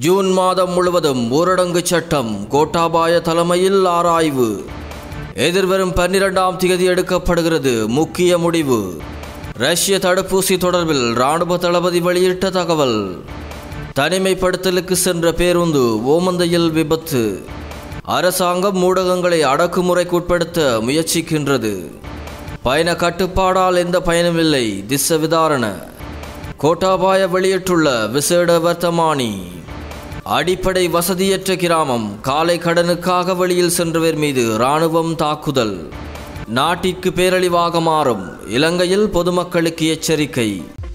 June மாதம் முழுவதும் ஊரடங்கு சட்டம் கோட்டாபாய தலைமையில் ஆராய்வு எதிர்வரும் பன்னிரெண்டாம் தேதி எடுக்கப்படுகிறது முக்கிய முடிவு ரஷ்ய தடுப்பூசி தொடர்பில் இராணுவ தளபதி வெளியிட்ட தகவல் தனிமைப்படுத்தலுக்கு சென்ற பேருந்து ஓமந்தையில் விபத்து அரசாங்கம் ஊடகங்களை அடக்குமுறைக்குட்படுத்த முயற்சிக்கின்றது பயண கட்டுப்பாடால் எந்த பயனுமில்லை திச விதாரண கோட்டாபாய வெளியிட்டுள்ள விசேட வர்த்தமானி அடிப்படை வசதியற்ற கிராமம் காலை கடனுக்காக வெளியில் சென்றவர் மீது இராணுவம் தாக்குதல் நாட்டிற்கு பேரழிவாக மாறும் இலங்கையில் பொதுமக்களுக்கு எச்சரிக்கை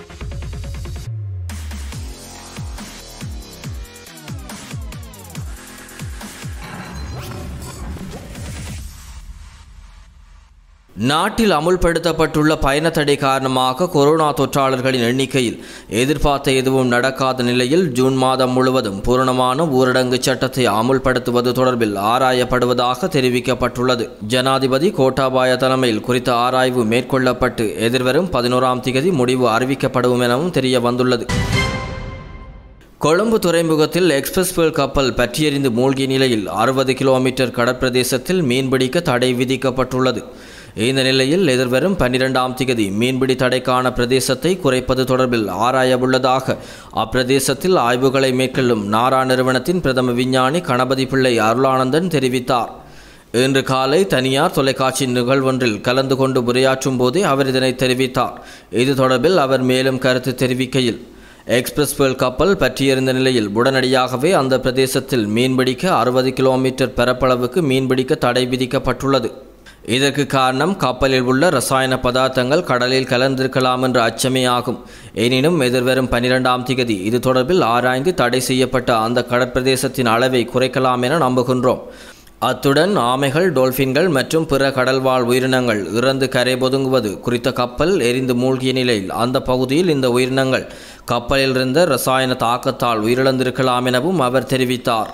நாட்டில் அமுல்படுத்தப்பட்டுள்ள பயண தடை காரணமாக கொரோனா தொற்றாளர்களின் எண்ணிக்கையில் எதிர்பார்த்த எதுவும் நடக்காத நிலையில் ஜூன் மாதம் முழுவதும் பூரணமான ஊரடங்கு சட்டத்தை அமுல்படுத்துவது தொடர்பில் ஆராயப்படுவதாக தெரிவிக்கப்பட்டுள்ளது ஜனாதிபதி கோட்டாபாய தலைமையில் குறித்த ஆராய்வு மேற்கொள்ளப்பட்டு எதிர்வரும் பதினோராம் திகதி முடிவு அறிவிக்கப்படும் எனவும் தெரிய வந்துள்ளது கொழும்பு துறைமுகத்தில் எக்ஸ்பிரஸ் வேல் கப்பல் பற்றியெறிந்து மூழ்கிய நிலையில் அறுபது கிலோமீட்டர் கடற்பிரதேசத்தில் மீன்பிடிக்க தடை விதிக்கப்பட்டுள்ளது இந்த நிலையில் எதிர்வரும் பன்னிரெண்டாம் திகதி மீன்பிடி தடைக்கான பிரதேசத்தை குறைப்பது தொடர்பில் ஆராயவுள்ளதாக அப்பிரதேசத்தில் ஆய்வுகளை மேற்கொள்ளும் நாரா நிறுவனத்தின் பிரதம விஞ்ஞானி கணபதி பிள்ளை அருளானந்தன் தெரிவித்தார் இன்று காலை தனியார் தொலைக்காட்சி நிகழ்வொன்றில் கலந்து கொண்டு உரையாற்றும் போதே அவர் இதனை தெரிவித்தார் இது தொடர்பில் அவர் மேலும் கருத்து தெரிவிக்கையில் எக்ஸ்பிரஸ் வேல் கப்பல் பற்றியிருந்த நிலையில் உடனடியாகவே அந்த பிரதேசத்தில் மீன்பிடிக்க அறுபது கிலோமீட்டர் பரப்பளவுக்கு மீன்பிடிக்க தடை விதிக்கப்பட்டுள்ளது இதற்கு காரணம் கப்பலில் உள்ள ரசாயன பதார்த்தங்கள் கடலில் கலந்திருக்கலாம் என்ற அச்சமே ஆகும் எனினும் எதிர்வரும் பனிரெண்டாம் திகதி இது தொடர்பில் ஆராய்ந்து தடை செய்யப்பட்ட அந்த கடற்பிரதேசத்தின் அளவை குறைக்கலாம் என நம்புகின்றோம் அத்துடன் ஆமைகள் டோல்பின்கள் மற்றும் பிற கடல்வாழ் உயிரினங்கள் இறந்து கரை ஒதுங்குவது குறித்த கப்பல் எரிந்து மூழ்கிய நிலையில் அந்த பகுதியில் இந்த உயிரினங்கள் கப்பலில் இருந்த ரசாயன தாக்கத்தால் உயிரிழந்திருக்கலாம் எனவும் அவர் தெரிவித்தார்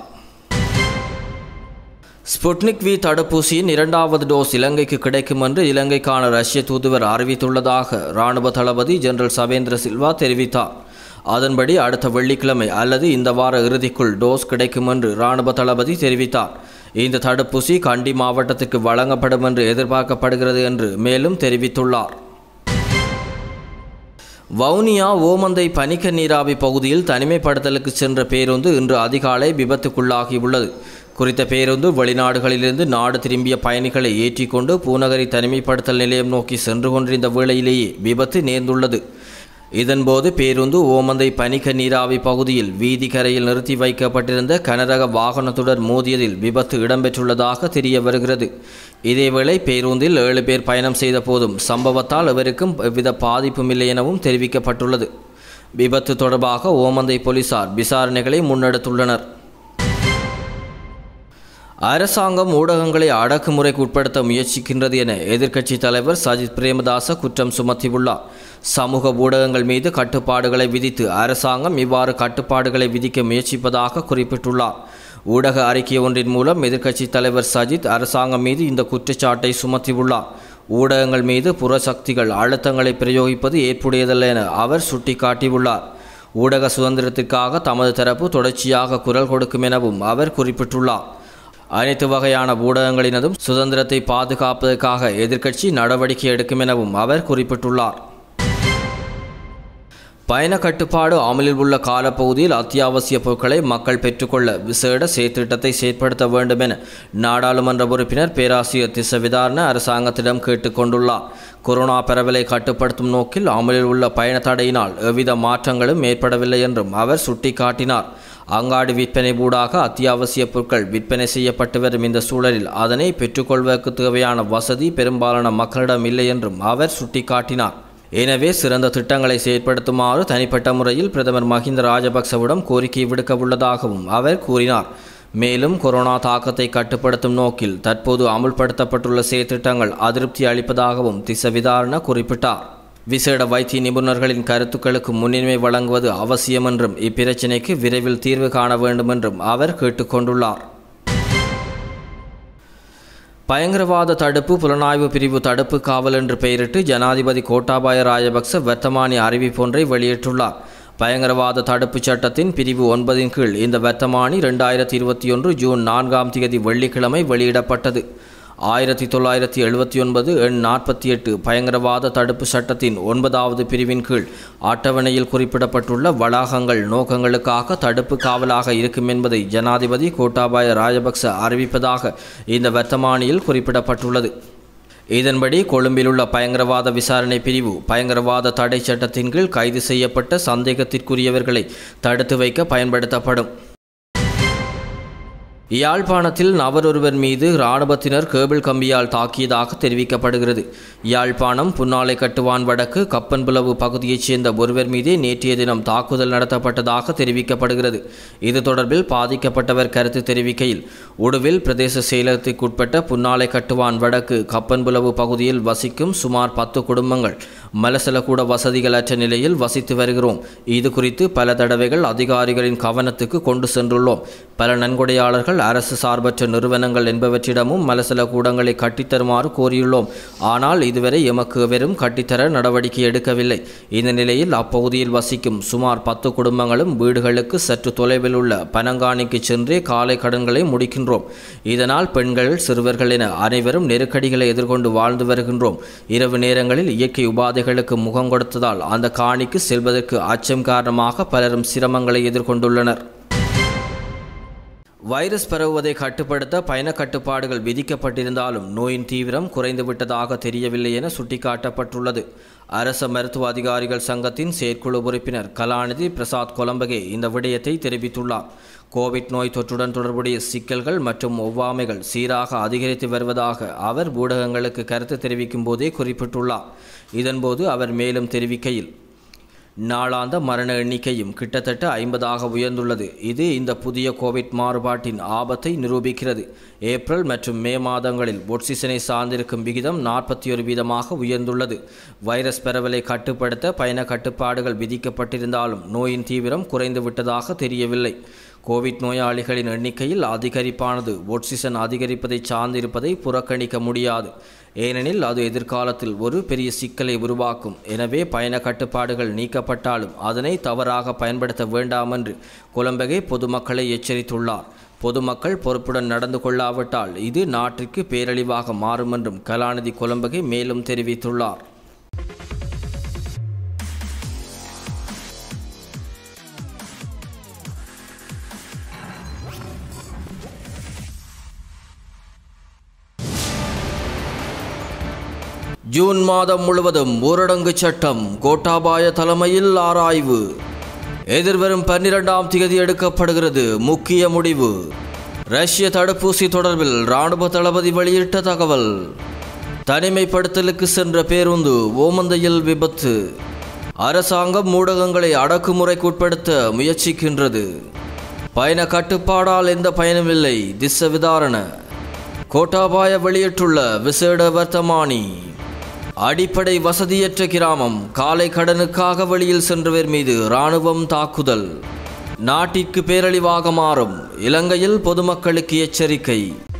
ஸ்புட்னிக் வி தடுப்பூசியின் இரண்டாவது டோஸ் இலங்கைக்கு கிடைக்கும் என்று இலங்கைக்கான ரஷ்ய தூதுவர் அறிவித்துள்ளதாக இராணுவ தளபதி ஜெனரல் சவேந்திர சில்வா தெரிவித்தார் அதன்படி அடுத்த வெள்ளிக்கிழமை அல்லது இந்த வார இறுதிக்குள் டோஸ் கிடைக்கும் என்று இராணுவ தளபதி தெரிவித்தார் இந்த தடுப்பூசி கண்டி மாவட்டத்துக்கு வழங்கப்படும் என்று எதிர்பார்க்கப்படுகிறது என்று மேலும் தெரிவித்துள்ளார் வவுனியா ஓமந்தை பனிக்க நீராவி பகுதியில் தனிமைப்படுத்தலுக்கு சென்ற பேருந்து இன்று அதிகாலை விபத்துக்குள்ளாகியுள்ளது குறித்த பேருந்து வெளிநாடுகளிலிருந்து நாடு திரும்பிய பயணிகளை ஏற்றிக்கொண்டு பூநகரி தனிமைப்படுத்தல் நிலையம் நோக்கி சென்று கொண்டிருந்த வேளையிலேயே விபத்து நேர்ந்துள்ளது இதன்போது பேருந்து ஓமந்தை பனிக்க நீராவி பகுதியில் வீதி கரையில் நிறுத்தி வைக்கப்பட்டிருந்த கனரக வாகனத்துடன் மோதியதில் விபத்து இடம்பெற்றுள்ளதாக தெரிய வருகிறது இதேவேளை பேருந்தில் ஏழு பேர் பயணம் செய்த போதும் சம்பவத்தால் எவருக்கும் எவ்வித பாதிப்பும் இல்லை எனவும் தெரிவிக்கப்பட்டுள்ளது விபத்து தொடர்பாக ஓமந்தை போலீசார் விசாரணைகளை முன்னெடுத்துள்ளனர் அரசாங்கம் ஊடகங்களை அடக்குமுறைக்கு உட்படுத்த முயற்சிக்கின்றது என எதிர்க்கட்சி தலைவர் சஜித் பிரேமதாச குற்றம் சுமத்தியுள்ளார் சமூக ஊடகங்கள் மீது கட்டுப்பாடுகளை விதித்து அரசாங்கம் இவ்வாறு கட்டுப்பாடுகளை விதிக்க முயற்சிப்பதாக குறிப்பிட்டுள்ளார் ஊடக அறிக்கை ஒன்றின் மூலம் எதிர்க்கட்சி தலைவர் சஜித் அரசாங்கம் மீது இந்த குற்றச்சாட்டை சுமத்தியுள்ளார் ஊடகங்கள் மீது புறசக்திகள் அழுத்தங்களை பிரயோகிப்பது ஏற்புடையதல்ல என அவர் சுட்டிக்காட்டியுள்ளார் ஊடக சுதந்திரத்திற்காக தமது தரப்பு தொடர்ச்சியாக குரல் கொடுக்கும் எனவும் அவர் குறிப்பிட்டுள்ளார் அனைத்து வகையான ஊடகங்களினதும் சுதந்திரத்தை பாதுகாப்பதற்காக எதிர்க்கட்சி நடவடிக்கை எடுக்கும் எனவும் அவர் குறிப்பிட்டுள்ளார் பயண கட்டுப்பாடு அமலில் உள்ள காலப்பகுதியில் அத்தியாவசிய பொருட்களை மக்கள் பெற்றுக்கொள்ள விசேட செயற்திட்டத்தை செயற்படுத்த வேண்டும் என நாடாளுமன்ற உறுப்பினர் பேராசிரியர் திசவிதாரண அரசாங்கத்திடம் கேட்டுக்கொண்டுள்ளார் கொரோனா பரவலை கட்டுப்படுத்தும் நோக்கில் அமலில் உள்ள பயண தடையினால் எவ்வித மாற்றங்களும் ஏற்படவில்லை என்றும் அவர் சுட்டிக்காட்டினார் அங்காடி விற்பனை ஊடாக அத்தியாவசிய பொருட்கள் விற்பனை செய்யப்பட்டு வரும் இந்த சூழலில் அதனை பெற்றுக்கொள்வதற்கு தேவையான வசதி பெரும்பாலான மக்களிடம் இல்லை என்றும் அவர் சுட்டிக்காட்டினார் எனவே சிறந்த திட்டங்களை செயற்படுத்துமாறு தனிப்பட்ட முறையில் பிரதமர் மஹிந்த ராஜபக்சவிடம் கோரிக்கை விடுக்க உள்ளதாகவும் அவர் கூறினார் மேலும் கொரோனா தாக்கத்தை கட்டுப்படுத்தும் நோக்கில் தற்போது அமுல்படுத்தப்பட்டுள்ள செயற்திட்டங்கள் அதிருப்தி அளிப்பதாகவும் திசவிதாரண குறிப்பிட்டார் விசேட வைத்திய நிபுணர்களின் கருத்துக்களுக்கு முன்னுரிமை வழங்குவது அவசியம் என்றும் இப்பிரச்சினைக்கு விரைவில் தீர்வு காண வேண்டும் என்றும் அவர் கேட்டுக்கொண்டுள்ளார் பயங்கரவாத தடுப்பு புலனாய்வு பிரிவு தடுப்பு காவல் என்று பெயரிட்டு ஜனாதிபதி கோட்டாபாய ராஜபக்ச வர்த்தமானி அறிவிப்பொன்றை வெளியிட்டுள்ளார் பயங்கரவாத தடுப்புச் சட்டத்தின் பிரிவு ஒன்பதின் கீழ் இந்த வர்த்தமானி இரண்டாயிரத்தி இருபத்தி ஒன்று ஜூன் நான்காம் தேதி வெள்ளிக்கிழமை வெளியிடப்பட்டது ஆயிரத்தி தொள்ளாயிரத்தி எழுபத்தி ஒன்பது எண் நாற்பத்தி எட்டு பயங்கரவாத தடுப்பு சட்டத்தின் ஒன்பதாவது பிரிவின் கீழ் அட்டவணையில் குறிப்பிடப்பட்டுள்ள வளாகங்கள் நோக்கங்களுக்காக தடுப்பு காவலாக இருக்கும் என்பதை ஜனாதிபதி கோட்டாபாய ராஜபக்ச அறிவிப்பதாக இந்த வர்த்தமானியில் குறிப்பிடப்பட்டுள்ளது இதன்படி கொழும்பில் உள்ள பயங்கரவாத விசாரணை பிரிவு பயங்கரவாத தடை சட்டத்தின் கீழ் கைது செய்யப்பட்ட சந்தேகத்திற்குரியவர்களை தடுத்து வைக்க பயன்படுத்தப்படும் யாழ்ப்பாணத்தில் நபரொருவர் மீது இராணுவத்தினர் கேபிள் கம்பியால் தாக்கியதாக தெரிவிக்கப்படுகிறது யாழ்ப்பாணம் புன்னாலை கட்டுவான் வடக்கு கப்பன்புலவு பகுதியைச் சேர்ந்த ஒருவர் மீதே நேற்றைய தினம் தாக்குதல் நடத்தப்பட்டதாக தெரிவிக்கப்படுகிறது இது தொடர்பில் பாதிக்கப்பட்டவர் கருத்து தெரிவிக்கையில் உடுவில் பிரதேச செயலகத்திற்குட்பட்ட புன்னாலை கட்டுவான் வடக்கு கப்பன்புலவு பகுதியில் வசிக்கும் சுமார் பத்து குடும்பங்கள் மலசலக்கூட வசதிகளற்ற நிலையில் வசித்து வருகிறோம் இது குறித்து பல தடவைகள் அதிகாரிகளின் கவனத்துக்கு கொண்டு சென்றுள்ளோம் பல நன்கொடையாளர்கள் அரசு சார்பற்ற நிறுவனங்கள் என்பவற்றிடமும் மலசல கூடங்களை கட்டித்தருமாறு கோரியுள்ளோம் ஆனால் இதுவரை எமக்கு வெறும் கட்டித்தர நடவடிக்கை எடுக்கவில்லை இந்த நிலையில் அப்பகுதியில் வசிக்கும் சுமார் பத்து குடும்பங்களும் வீடுகளுக்கு சற்று தொலைவில் உள்ள பனங்காணிக்கு சென்றே காலை கடன்களை முடிக்கின்றோம் இதனால் பெண்கள் சிறுவர்கள் என அனைவரும் நெருக்கடிகளை எதிர்கொண்டு வாழ்ந்து வருகின்றோம் இரவு நேரங்களில் இயற்கை உபாதைகளுக்கு முகம் கொடுத்ததால் அந்த காணிக்கு செல்வதற்கு அச்சம் காரணமாக பலரும் சிரமங்களை எதிர்கொண்டுள்ளனர் வைரஸ் பரவுவதை கட்டுப்படுத்த பயண கட்டுப்பாடுகள் விதிக்கப்பட்டிருந்தாலும் நோயின் தீவிரம் குறைந்துவிட்டதாக தெரியவில்லை என சுட்டிக்காட்டப்பட்டுள்ளது அரச மருத்துவ அதிகாரிகள் சங்கத்தின் செயற்குழு உறுப்பினர் கலாநிதி பிரசாத் கொலம்பகே இந்த விடயத்தை தெரிவித்துள்ளார் கோவிட் நோய் தொற்றுடன் தொடர்புடைய சிக்கல்கள் மற்றும் ஒவ்வாமைகள் சீராக அதிகரித்து வருவதாக அவர் ஊடகங்களுக்கு கருத்து தெரிவிக்கும் போதே குறிப்பிட்டுள்ளார் இதன்போது அவர் மேலும் தெரிவிக்கையில் நாளாந்த மரண எண்ணிக்கையும் கிட்டத்தட்ட ஐம்பதாக உயர்ந்துள்ளது இது இந்த புதிய கோவிட் மாறுபாட்டின் ஆபத்தை நிரூபிக்கிறது ஏப்ரல் மற்றும் மே மாதங்களில் ஒட்சிசனை சார்ந்திருக்கும் விகிதம் நாற்பத்தி ஒரு வீதமாக உயர்ந்துள்ளது வைரஸ் பரவலை கட்டுப்படுத்த பயண கட்டுப்பாடுகள் விதிக்கப்பட்டிருந்தாலும் நோயின் தீவிரம் குறைந்து விட்டதாக தெரியவில்லை கோவிட் நோயாளிகளின் எண்ணிக்கையில் அதிகரிப்பானது ஒட்சிசன் அதிகரிப்பதை சார்ந்திருப்பதை புறக்கணிக்க முடியாது ஏனெனில் அது எதிர்காலத்தில் ஒரு பெரிய சிக்கலை உருவாக்கும் எனவே பயண கட்டுப்பாடுகள் நீக்கப்பட்டாலும் அதனை தவறாக பயன்படுத்த வேண்டாம் என்று கொலம்பகே பொதுமக்களை எச்சரித்துள்ளார் பொதுமக்கள் பொறுப்புடன் நடந்து கொள்ளாவிட்டால் இது நாட்டிற்கு பேரழிவாக மாறும் என்றும் கலாநிதி கொலம்பகே மேலும் தெரிவித்துள்ளார் ஜூன் மாதம் முழுவதும் ஊரடங்கு சட்டம் கோட்டாபாய தலைமையில் ஆராய்வு எதிர்வரும் பன்னிரெண்டாம் தேதி எடுக்கப்படுகிறது முக்கிய முடிவு ரஷ்ய தடுப்பூசி தொடர்பில் இராணுவ தளபதி வெளியிட்ட தகவல் தனிமைப்படுத்தலுக்கு சென்ற பேருந்து ஓமந்தையில் விபத்து அரசாங்கம் ஊடகங்களை அடக்குமுறைக்குட்படுத்த முயற்சிக்கின்றது பயண கட்டுப்பாடால் எந்த பயனுமில்லை திச விதாரண கோட்டாபாய வெளியிட்டுள்ள விசேட வர்த்தமானி அடிப்படை வசதியற்ற கிராமம் காலை கடனுக்காக வெளியில் சென்றவர் மீது இராணுவம் தாக்குதல் நாட்டிற்கு பேரழிவாக மாறும் இலங்கையில் பொதுமக்களுக்கு எச்சரிக்கை